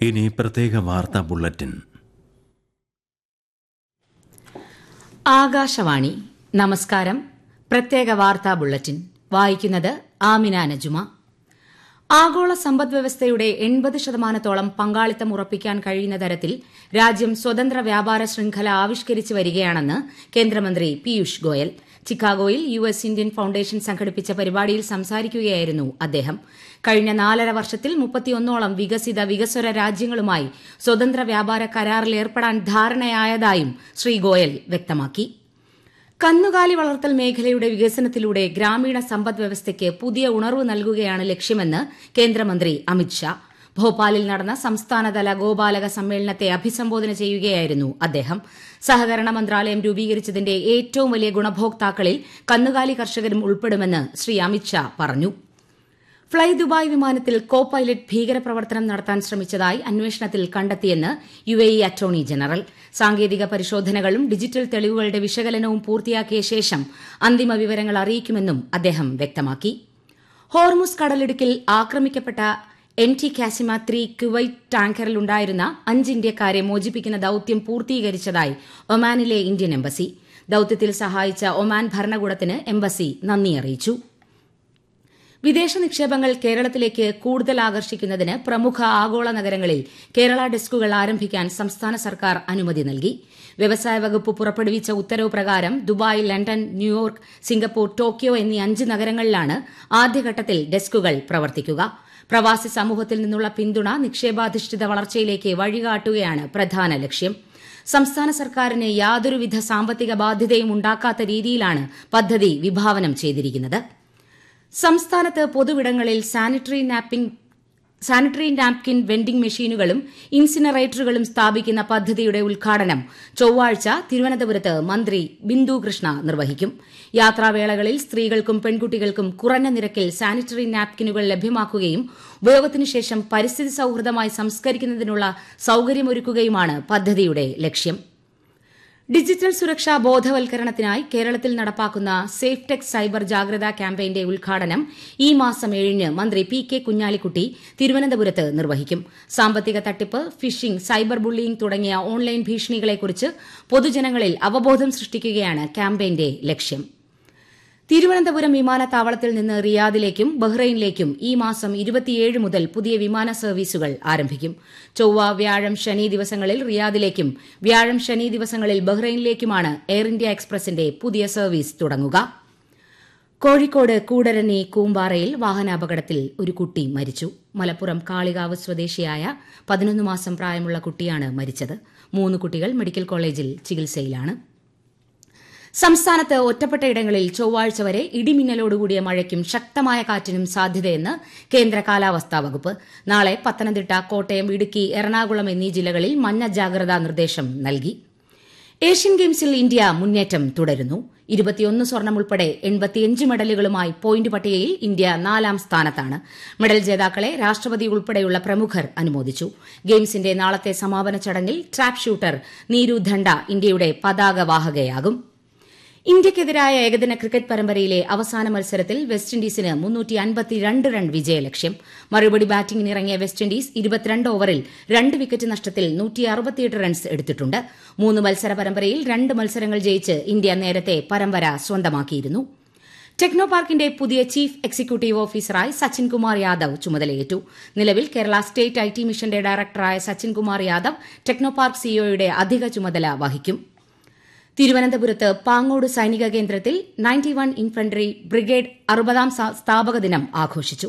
ഇനി പ്രത്യേക വാർത്താ ബുള്ളറ്റിൻ ആകാശവാണി നമസ്കാരം പ്രത്യേക വാർത്താ ബുള്ളറ്റിൻ വായിക്കുന്നത് ആമിന നജുമ ആഗോള സമ്പദ്വ്യവസ്ഥയുടെ എൺപത് ശതമാനത്തോളം പങ്കാളിത്തം ഉറപ്പിക്കാൻ കഴിയുന്ന തരത്തിൽ രാജ്യം സ്വതന്ത്ര വ്യാപാര ശൃംഖല ആവിഷ്കരിച്ചു വരികയാണെന്ന് കേന്ദ്രമന്ത്രി പീയൂഷ് ഗോയൽ ചിക്കാഗോയിൽ യു എസ് ഇന്ത്യൻ ഫൌണ്ടേഷൻ സംഘടിപ്പിച്ച പരിപാടിയിൽ സംസാരിക്കുകയായിരുന്നു അദ്ദേഹം കഴിഞ്ഞ നാലര വർഷത്തിൽ മുപ്പത്തിയൊന്നോളം വികസിത വികസ്വര രാജ്യങ്ങളുമായി സ്വതന്ത്ര വ്യാപാര കരാറിൽ ഏർപ്പെടാൻ ധാരണയായതായും ശ്രീ ഗോയൽ വ്യക്തമാക്കി കന്നുകാലി വളർത്തൽ മേഖലയുടെ വികസനത്തിലൂടെ ഗ്രാമീണ സമ്പദ് വ്യവസ്ഥയ്ക്ക് പുതിയ ഉണർവ് നൽകുകയാണ് ലക്ഷ്യമെന്ന് കേന്ദ്രമന്ത്രി അമിത്ഷാ ഭോപ്പാലിൽ നടന്ന സംസ്ഥാനതല ഗോപാലക സമ്മേളനത്തെ അഭിസംബോധന ചെയ്യുകയായിരുന്നു അദ്ദേഹം സഹകരണ മന്ത്രാലയം രൂപീകരിച്ചതിന്റെ ഏറ്റവും വലിയ ഗുണഭോക്താക്കളിൽ കന്നുകാലി കർഷകരും ഉൾപ്പെടുമെന്ന് ശ്രീ അമിത്ഷാ പറഞ്ഞു ഫ്ളൈ ദുബായ് വിമാനത്തിൽ കോ പൈലറ്റ് ഭീകരപ്രവർത്തനം നടത്താൻ ശ്രമിച്ചതായി അന്വേഷണത്തിൽ കണ്ടെത്തിയെന്ന് U A E attorney general സാങ്കേതിക പരിശോധനകളും ഡിജിറ്റൽ തെളിവുകളുടെ വിശകലനവും പൂർത്തിയാക്കിയ ശേഷം അന്തിമ വിവരങ്ങൾ അറിയിക്കുമെന്നും അദ്ദേഹം വ്യക്തമാക്കി ഹോർമുസ് കടലിടുക്കിൽ ആക്രമിക്കപ്പെട്ട N T Kasima three Kuwait ടാങ്കറിലുണ്ടായിരുന്ന അഞ്ച് ഇന്ത്യക്കാരെ മോചിപ്പിക്കുന്ന ദൌത്യം പൂർത്തീകരിച്ചതായി ഒമാനിലെ ഇന്ത്യൻ എംബസി ദൌത്യത്തിൽ സഹായിച്ച ഒമാൻ ഭരണകൂടത്തിന് എംബസി നന്ദി അറിയിച്ചു വിദേശ നിക്ഷേപങ്ങൾ കേരളത്തിലേക്ക് കൂടുതൽ ആകർഷിക്കുന്നതിന് പ്രമുഖ ആഗോള നഗരങ്ങളിൽ കേരള ഡെസ്കുകൾ ആരംഭിക്കാൻ സംസ്ഥാന സർക്കാർ അനുമതി നൽകി വ്യവസായ വകുപ്പ് പുറപ്പെടുവിച്ച ഉത്തരവ് പ്രകാരം Dubai London New York Singapore Tokyo എന്നീ അഞ്ച് നഗരങ്ങളിലാണ് ആദ്യഘട്ടത്തിൽ ഡെസ്കുകൾ പ്രവർത്തിക്കുക പ്രവാസി സമൂഹത്തിൽ നിന്നുള്ള പിന്തുണ നിക്ഷേപാധിഷ്ഠിത വളർച്ചയിലേക്ക് വഴികാട്ടുകയാണ് പ്രധാന ലക്ഷ്യം സംസ്ഥാന സർക്കാരിന് യാതൊരുവിധ സാമ്പത്തിക ബാധ്യതയും ഉണ്ടാക്കാത്ത രീതിയിലാണ് പദ്ധതി വിഭാവനം ചെയ്തിരിക്കുന്നത് സംസ്ഥാനത്ത് പൊതുവിടങ്ങളിൽ sanitary napping sanitary napkin vending മെഷീനുകളും ഇൻസിനറേറ്ററുകളും സ്ഥാപിക്കുന്ന പദ്ധതിയുടെ ഉദ്ഘാടനം ചൊവ്വാഴ്ച തിരുവനന്തപുരത്ത് മന്ത്രി ബിന്ദു കൃഷ്ണ നിർവഹിക്കും യാത്രാവേളകളിൽ സ്ത്രീകൾക്കും പെൺകുട്ടികൾക്കും കുറഞ്ഞ നിരക്കിൽ സാനിറ്ററി നാപ്കിനുകൾ ലഭ്യമാക്കുകയും ഉപയോഗത്തിനു ശേഷം പരിസ്ഥിതി സൌഹൃദമായി സംസ്കരിക്കുന്നതിനുള്ള സൌകര്യമൊരുക്കുകയുമാണ് പദ്ധതിയുടെ ലക്ഷ്യം ഡിജിറ്റൽ സുരക്ഷാ ബോധവൽക്കരണത്തിനായി കേരളത്തിൽ നടപ്പാക്കുന്ന സേഫ് ടെക് സൈബർ ജാഗ്രതാ ക്യാമ്പയിന്റെ ഉദ്ഘാടനം ഈ മാസം ഏഴിന് മന്ത്രി പി കെ കുഞ്ഞാലിക്കുട്ടി തിരുവനന്തപുരത്ത് നിർവഹിക്കും സാമ്പത്തിക തട്ടിപ്പ് ഫിഷിംഗ് സൈബർ ബുള്ളിയിംഗ് തുടങ്ങിയ ഓൺലൈൻ ഭീഷണികളെക്കുറിച്ച് പൊതുജനങ്ങളിൽ അവബോധം സൃഷ്ടിക്കുകയാണ് ക്യാമ്പയിന്റെ ലക്ഷ്യം തിരുവനന്തപുരം വിമാനത്താവളത്തിൽ നിന്ന് റിയാദിലേക്കും ബഹ്റൈനിലേക്കും ഈ മാസം ഇരുപത്തിയേഴ് മുതൽ പുതിയ വിമാന സർവീസുകൾ ആരംഭിക്കും ചൊവ്വ വ്യാഴം ശനി ദിവസങ്ങളിൽ റിയാദിലേക്കും വ്യാഴം ശനി ദിവസങ്ങളിൽ ബഹ്റൈനിലേക്കുമാണ് എയർ ഇന്ത്യ എക്സ്പ്രസിന്റെ പുതിയ സർവീസ് തുടങ്ങുക കോഴിക്കോട് കൂടരഞ്ഞി കൂമ്പാറയിൽ വാഹനാപകടത്തിൽ ഒരു കുട്ടി മരിച്ചു മലപ്പുറം കാളികാവ് സ്വദേശിയായ പതിനൊന്ന് മാസം പ്രായമുള്ള കുട്ടിയാണ് മരിച്ചത് മൂന്ന് കുട്ടികൾ മെഡിക്കൽ കോളേജിൽ ചികിത്സയിലാണ് സംസ്ഥാനത്ത് ഒറ്റപ്പെട്ട ഇടങ്ങളിൽ ചൊവ്വാഴ്ച വരെ ഇടിമിന്നലോടുകൂടിയ മഴയ്ക്കും ശക്തമായ കാറ്റിനും സാധ്യതയെന്ന് കേന്ദ്ര കാലാവസ്ഥാ വകുപ്പ് നാളെ പത്തനംതിട്ട കോട്ടയം ഇടുക്കി എറണാകുളം എന്നീ ജില്ലകളിൽ മഞ്ഞ ജാഗ്രതാ നിർദ്ദേശം നൽകി ഏഷ്യൻ ഗെയിംസിൽ ഇന്ത്യ മുന്നേറ്റം തുടരുന്നു ഇരുപത്തിയൊന്ന് സ്വർണം ഉൾപ്പെടെ എൺപത്തിയഞ്ച് മെഡലുകളുമായി പോയിന്റ് പട്ടികയിൽ ഇന്ത്യ നാലാം സ്ഥാനത്താണ് മെഡൽ ജേതാക്കളെ രാഷ്ട്രപതി ഉൾപ്പെടെയുള്ള പ്രമുഖർ അനുമോദിച്ചു ഗെയിംസിന്റെ നാളത്തെ സമാപന ചടങ്ങിൽ ട്രാപ്പ് ഷൂട്ടർ നീരു ധണ്ട ഇന്ത്യയുടെ പതാകവാഹകയാകും ഇന്ത്യയ്ക്കെതിരായ ഏകദിന ക്രിക്കറ്റ് പരമ്പരയിലെ അവസാന മത്സരത്തിൽ വെസ്റ്റ് ഇൻഡീസിന് റൺ വിജയലക്ഷ്യം മറുപടി ബാറ്റിംഗിനിറങ്ങിയ വെസ്റ്റ് ഇൻഡീസ് ഇരുപത്തിരണ്ട് ഓവറിൽ രണ്ട് വിക്കറ്റ് നഷ്ടത്തിൽ റൺസ് എടുത്തിട്ടുണ്ട് മൂന്ന് മത്സര പരമ്പരയിൽ രണ്ട് മത്സരങ്ങൾ ജയിച്ച് ഇന്ത്യ നേരത്തെ പരമ്പര സ്വന്തമാക്കിയിരുന്നു ടെക്നോ പാർക്കിന്റെ പുതിയ ചീഫ് എക്സിക്യൂട്ടീവ് ഓഫീസറായി സച്ചിൻ കുമാർ യാദവ് ചുമതലയേറ്റു നിലവിൽ കേരള സ്റ്റേറ്റ് ഐ ടി മിഷന്റെ ഡയറക്ടറായ സച്ചിൻ കുമാർ യാദവ് ടെക്നോ പാർക്ക് സിഇഒയുടെ അധിക ചുമതല വഹിക്കും തിരുവനന്തപുരത്ത് പാങ്ങോട് സൈനിക കേന്ദ്രത്തിൽ നയൻറ്റി വൺ ഇൻഫൻട്രി ബ്രിഗേഡ് അറുപതാം സ്ഥാപക ദിനം ആഘോഷിച്ചു